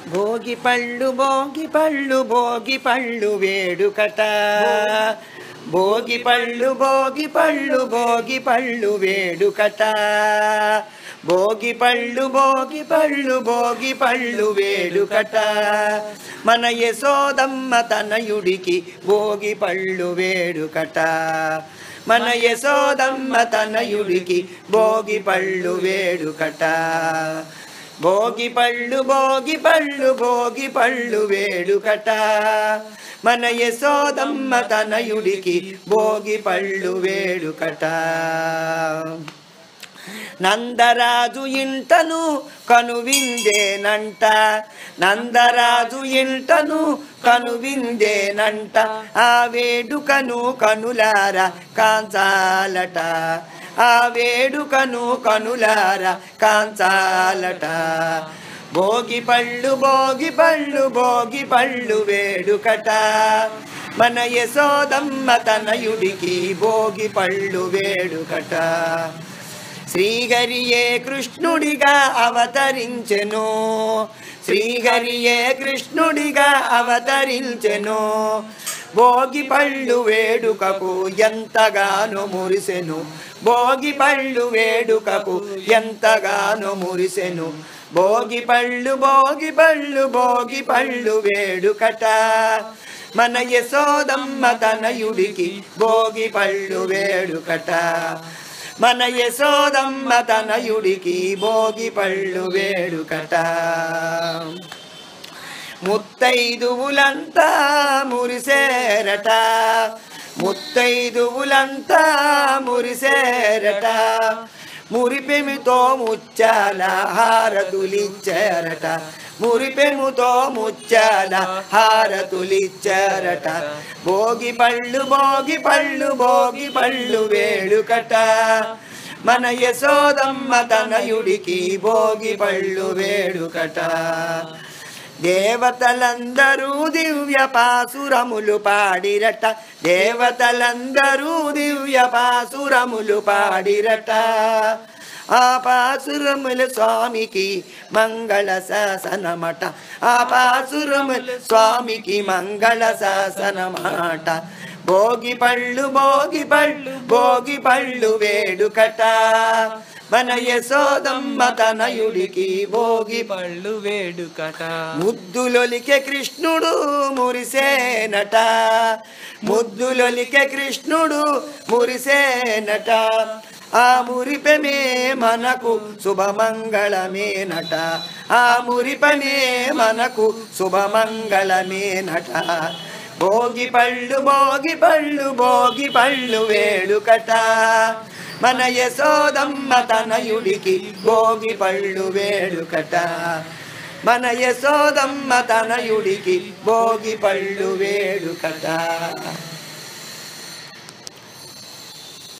భోగి పళ్ళు భోగి పళ్ళు భోగి పళ్ళు వేడుకట భోగి పళ్ళు భోగి పళ్ళు భోగి పళ్ళు వేడుకట భోగి పళ్ళు భోగి పళ్ళు భోగి పళ్ళు వేడుకట మన యశోదమ్మ తనయుడికి భోగి పళ్ళు వేడుకట మన యశోదమ్మ తనయుడికి భోగి పళ్ళు వేడుకట భోగి పళ్ళు భోగి పళ్ళు భోగి పళ్ళు వేడుకట మన యశోదమ్మ తనయుడికి భోగి పళ్ళు వేడుకట నందరాజు ఇంటను కనువిందేనంట నందరాజు ఇంటను కనువిందేనంట ఆ వేడుకను కనులార కాంచాలట ఆ వేడుకను కనులార కాంచాలట భోగి పళ్ళు భోగి పళ్ళు భోగి పళ్ళు వేడుకట మన యశోదమ్మ తనయుడికి భోగి పళ్ళు వేడుకట శ్రీహరియే కృష్ణుడిగా అవతరించెను శ్రీహరియే కృష్ణుడిగా అవతరించెను భోగి పళ్ళు వేడుకకు ఎంతగానో మురిసెను భోగి పళ్ళు వేడుకకు ఎంతగానో మురిసెను భోగి పళ్ళు భోగి పళ్ళు భోగి పళ్ళు వేడుకట మన యశోదమ్మ తనయుడికి భోగి పళ్ళు వేడుకట మన యశోదమ్మ తనయుడికి భోగి పళ్ళు వేడుకట ముత్తైదువులంతా మురిసేరట ముత్తైదువులంతా మురిసేరట మురిపెమితో ముచ్చాల హారతులిచ్చారట మురిపెముతో ముచ్చాల హారతులిచ్చారట భోగి పళ్ళు భోగి పళ్ళు భోగి పళ్ళు వేడుకట మన యశోదమ్మ తనయుడికి భోగి పళ్ళు వేడుకట దేవతలందరూ దివ్య పాసురములు పాడిరట దేవతలందరూ దివ్య పాసురములు పాడిరట ఆ పాసురముల స్వామికి మంగళ శాసనమట ఆ పాసురముల స్వామికి మంగళ శాసనమాట భోగి పళ్ళు భోగి పళ్ళు భోగి పళ్ళు వేడుకట మన యశోదమ్మ తనయుడికి భోగి పళ్ళు వేడుకట ముద్దులొలికే కృష్ణుడు మురిసేనట ముద్దులొలికే కృష్ణుడు మురిసేనట ఆ మురిపెమే మనకు శుభమంగళమేనట ఆ మురిపమే మనకు శుభమంగళమేనట భోగి పళ్ళు భోగి పళ్ళు భోగి పళ్ళు వేడుకట మన యశోదమ్మ తనయుడికి భోగి పళ్ళు వేడుకట మన యశోదమ్మ తనయుడికి భోగి పళ్ళు వేడుకట